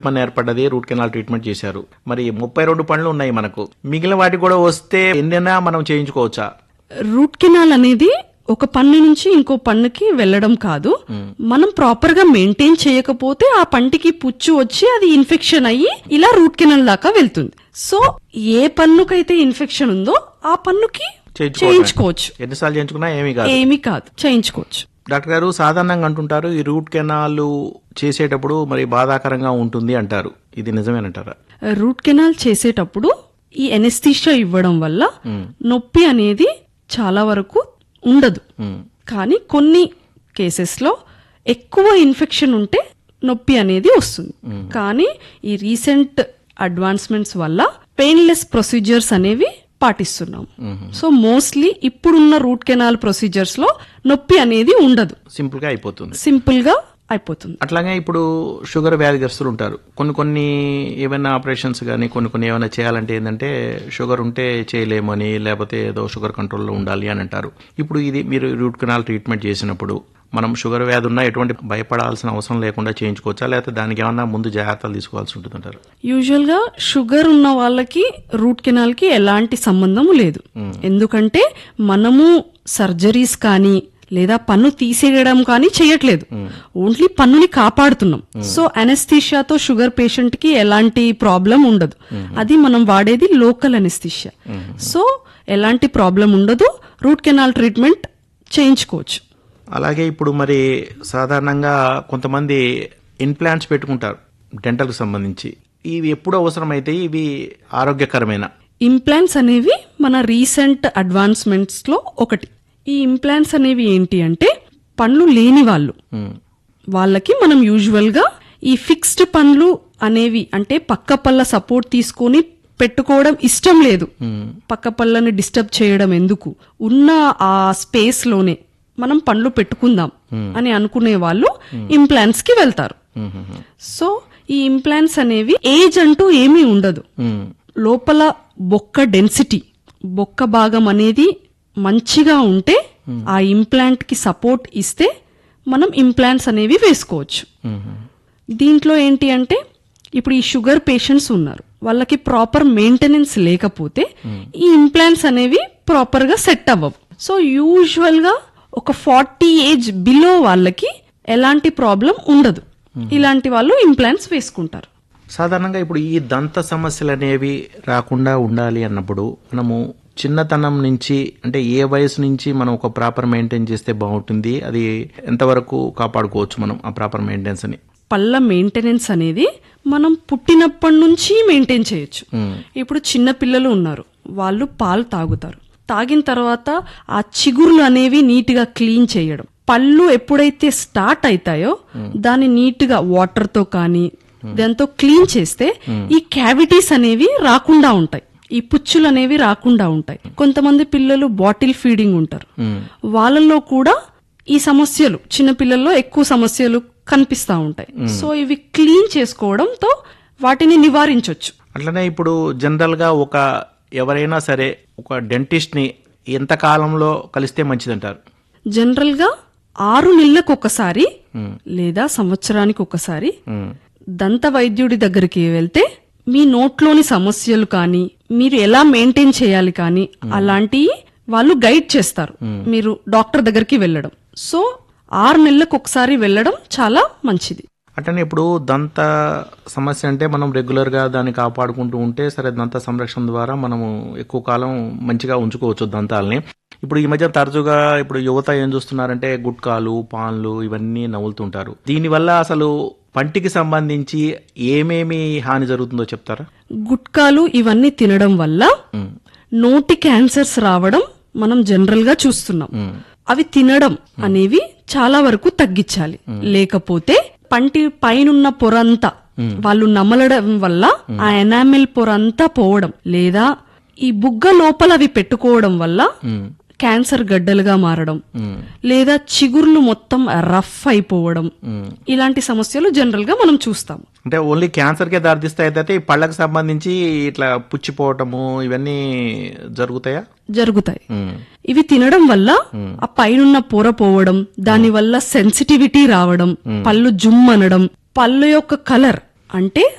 మన ఏర్పడ్డది route canal treatment చేశారు మరి ముప్పై రెండు పనులు ఉన్నాయి మనకు మిగిలిన వాటికి కూడా వస్తే ఎన్నైనా మనం చేయించుకోవచ్చా రూట్ కెనాల్ అనేది ఒక పన్ను నుంచి ఇంకో పన్నుకి వెళ్ళడం కాదు మనం ప్రాపర్ గా మెయింటైన్ చేయకపోతే ఆ పంటికి పుచ్చు వచ్చి అది ఇన్ఫెక్షన్ అయ్యి ఇలా రూట్ కెనాల్ దాకా వెళ్తుంది సో ఏ పన్నుకైతే ఇన్ఫెక్షన్ ఉందో ఆ పన్నుకి చేయించుకోవడమే. చేయించుకోవచ్చు ఎన్నిసార్లు చేయించుకున్నా ఏమీ కాదు ఏమీ కాదు చేయించుకోవచ్చు డాక్టర్ గారు సాధారణంగా అంటుంటారు ఈ రూట్ కెనాల్ చేసేటప్పుడు మరి బాధాకరంగా ఉంటుంది అంటారు ఇది నిజమేనంటారా రూట్ కెనాల్ చేసేటప్పుడు ఈ ఎనెస్థీషియా ఇవ్వడం వల్ల నొప్పి అనేది చాలా వరకు ఉండదు కానీ కొన్ని కేసెస్ లో ఎక్కువ ఇన్ఫెక్షన్ ఉంటే నొప్పి అనేది వస్తుంది కానీ ఈ రీసెంట్ అడ్వాన్స్మెంట్స్ వల్ల పెయిన్లెస్ ప్రొసీజర్స్ అనేవి పాటిస్తున్నాం సో మోస్ట్లీ ఇప్పుడున్న రూట్ కెనాల్ ప్రొసీజర్స్ లో నొప్పి అనేది ఉండదు సింపుల్ గా అయిపోతుంది సింపుల్ గా అయిపోతుంది అట్లాగే ఇప్పుడు షుగర్ వ్యాధిగ్రస్తులు ఉంటారు కొన్ని కొన్ని ఏమైనా ఆపరేషన్స్ కానీ కొన్ని కొన్ని ఏమైనా చేయాలంటే ఏంటంటే షుగర్ ఉంటే చేయలేమని లేకపోతే ఏదో షుగర్ కంట్రోల్లో ఉండాలి అని అంటారు ఇప్పుడు ఇది మీరు రూట్ కెనాల్ ట్రీట్మెంట్ చేసినప్పుడు మనం షుగర్ వ్యాధి ఉన్నా ఎటువంటి భయపడాల్సిన అవసరం లేకుండా చేయించుకోవచ్చా లేకపోతే దానికి ఏమన్నా ముందు జాగ్రత్తలు తీసుకోవాల్సి ఉంటుందంటారు యూజువల్ గా షుగర్ ఉన్న వాళ్ళకి రూట్ కెనాల్ కి ఎలాంటి సంబంధం లేదు ఎందుకంటే మనము సర్జరీస్ కానీ లేదా పన్ను తీసేయడం కానీ చేయట్లేదు ఓన్లీ పన్నుని కాపాడుతున్నాం సో అనెస్థీషియాతో షుగర్ పేషెంట్ కి ఎలాంటి ప్రాబ్లం ఉండదు అది మనం వాడేది లోకల్ అనెస్థీషియా సో ఎలాంటి ప్రాబ్లం ఉండదు రూట్ కెనాల్ ట్రీట్మెంట్ చేయించుకోవచ్చు అలాగే ఇప్పుడు మరి సాధారణంగా కొంతమంది ఇంప్లాంట్స్ పెట్టుకుంటారు డెంటల్కి సంబంధించి ఇవి ఎప్పుడు అవసరమైతే ఇవి ఆరోగ్యకరమైన ఇంప్లాంట్స్ అనేవి మన రీసెంట్ అడ్వాన్స్మెంట్స్ లో ఒకటి ఈ ఇంప్లాంట్స్ అనేవి ఏంటి అంటే పండ్లు లేని వాళ్ళు వాళ్ళకి మనం యూజువల్ గా ఈ ఫిక్స్డ్ పండ్లు అనేవి అంటే పక్క పళ్ళ సపోర్ట్ తీసుకొని పెట్టుకోవడం ఇష్టం లేదు పక్క పళ్ళని డిస్టర్బ్ చేయడం ఎందుకు ఉన్న ఆ స్పేస్ లోనే మనం పండ్లు పెట్టుకుందాం అని అనుకునే వాళ్ళు ఇంప్లాంట్స్ కి వెళ్తారు సో ఈ ఇంప్లాంట్స్ అనేవి ఏజ్ అంటూ ఏమీ ఉండదు లోపల బొక్క డెన్సిటీ బొక్క భాగం అనేది మంచిగా ఉంటే ఆ ఇంప్లాంట్ కి సపోర్ట్ ఇస్తే మనం ఇంప్లాంట్స్ అనేవి వేసుకోవచ్చు దీంట్లో ఏంటి అంటే ఇప్పుడు ఈ షుగర్ పేషెంట్స్ ఉన్నారు వాళ్ళకి ప్రాపర్ మెయింటెనెన్స్ లేకపోతే ఈ ఇంప్లాంట్స్ అనేవి ప్రాపర్ గా సెట్ అవ్వవు సో యూజువల్ గా ఒక ఫార్టీ ఏజ్ బిలో వాళ్ళకి ఎలాంటి ప్రాబ్లం ఉండదు ఇలాంటి వాళ్ళు ఇంప్లాంట్స్ వేసుకుంటారు సాధారణంగా ఇప్పుడు ఈ దంత సమస్యలు అనేవి రాకుండా ఉండాలి అన్నప్పుడు మనము చిన్నతనం నుంచి అంటే ఏ వయసు నుంచి మనం ఒక ప్రాపర్ మెయింటైన్ చేస్తే బాగుంటుంది అది ఎంతవరకు కాపాడుకోవచ్చు మనం ఆ ప్రాపర్ మెయింటెనెన్స్ అని పళ్ళ మెయింటెనెన్స్ అనేది మనం పుట్టినప్పటి నుంచి మెయింటైన్ చేయొచ్చు ఇప్పుడు చిన్న పిల్లలు ఉన్నారు వాళ్ళు పాలు తాగుతారు తాగిన తర్వాత ఆ చిగుర్లు అనేవి నీట్ గా క్లీన్ చేయడం పళ్ళు ఎప్పుడైతే స్టార్ట్ అవుతాయో దాన్ని నీట్ గా వాటర్ తో కానీ దాంతో క్లీన్ చేస్తే ఈ క్యావిటీస్ అనేవి రాకుండా ఉంటాయి ఈ పుచ్చులు అనేవి రాకుండా ఉంటాయి కొంతమంది పిల్లలు బాటిల్ ఫీడింగ్ ఉంటారు వాళ్ళల్లో కూడా ఈ సమస్యలు చిన్న పిల్లల్లో ఎక్కువ సమస్యలు కనిపిస్తా ఉంటాయి సో ఇవి క్లీన్ చేసుకోవడంతో వాటిని నివారించవచ్చు అట్లనే ఇప్పుడు జనరల్ గా ఒక ఎవరైనా సరే ఒక డెంటిస్ట్ ని ఎంత కాలంలో కలిస్తే మంచిదంటారు జనరల్ గా ఆరు నెలలకు ఒకసారి లేదా సంవత్సరానికి ఒకసారి దంత వైద్యుడి దగ్గరికి వెళ్తే మీ నోట్లోని సమస్యలు కానీ మీరు ఎలా మెయింటైన్ చేయాలి కానీ అలాంటివి వాళ్ళు గైడ్ చేస్తారు మీరు డాక్టర్ దగ్గరికి వెళ్ళడం సో ఆరు నెలలకు ఒకసారి వెళ్ళడం చాలా మంచిది అట్లనే ఇప్పుడు దంత సమస్య అంటే మనం రెగ్యులర్ గా దాన్ని కాపాడుకుంటూ ఉంటే సరే దంత సంరక్షణ ద్వారా మనము ఎక్కువ కాలం మంచిగా ఉంచుకోవచ్చు దంతాలని ఇప్పుడు ఈ మధ్య తరచుగా ఇప్పుడు యువత ఏం చూస్తున్నారంటే గుట్కాలు పాన్లు ఇవన్నీ నవ్వులుతుంటారు దీనివల్ల అసలు పంటికి సంబంధించి ఏమేమి హాని జరుగుతుందో చెప్తారా గుట్కాలు ఇవన్నీ తినడం వల్ల నోటి క్యాన్సర్స్ రావడం మనం జనరల్ గా చూస్తున్నాం అవి తినడం అనేవి చాలా వరకు తగ్గించాలి లేకపోతే పంటి పైనున్న పొర అంతా వాళ్ళు నమలడం వల్ల ఆ ఎనామిల్ పొర అంతా పోవడం లేదా ఈ బుగ్గ లోపల అవి పెట్టుకోవడం వల్ల క్యాన్సర్ గడ్డలుగా మారడం లేదా చిగుర్లు మొత్తం రఫ్ అయిపోవడం ఇలాంటి సమస్యలు జనరల్ గా మనం చూస్తాం అంటే ఓన్లీ క్యాన్సర్ కే దారితీస్తాయి అయితే ఈ పళ్ళకి సంబంధించి ఇట్లా పుచ్చిపోవటము ఇవన్నీ జరుగుతాయా జరుగుతాయి ఉమ్. ఇవి తినడం వల్ల ఆ పైనున్న పొర పోవడం దాని వల్ల సెన్సిటివిటీ రావడం పళ్ళు జుమ్ అనడం పళ్ళు యొక్క కలర్ అంటే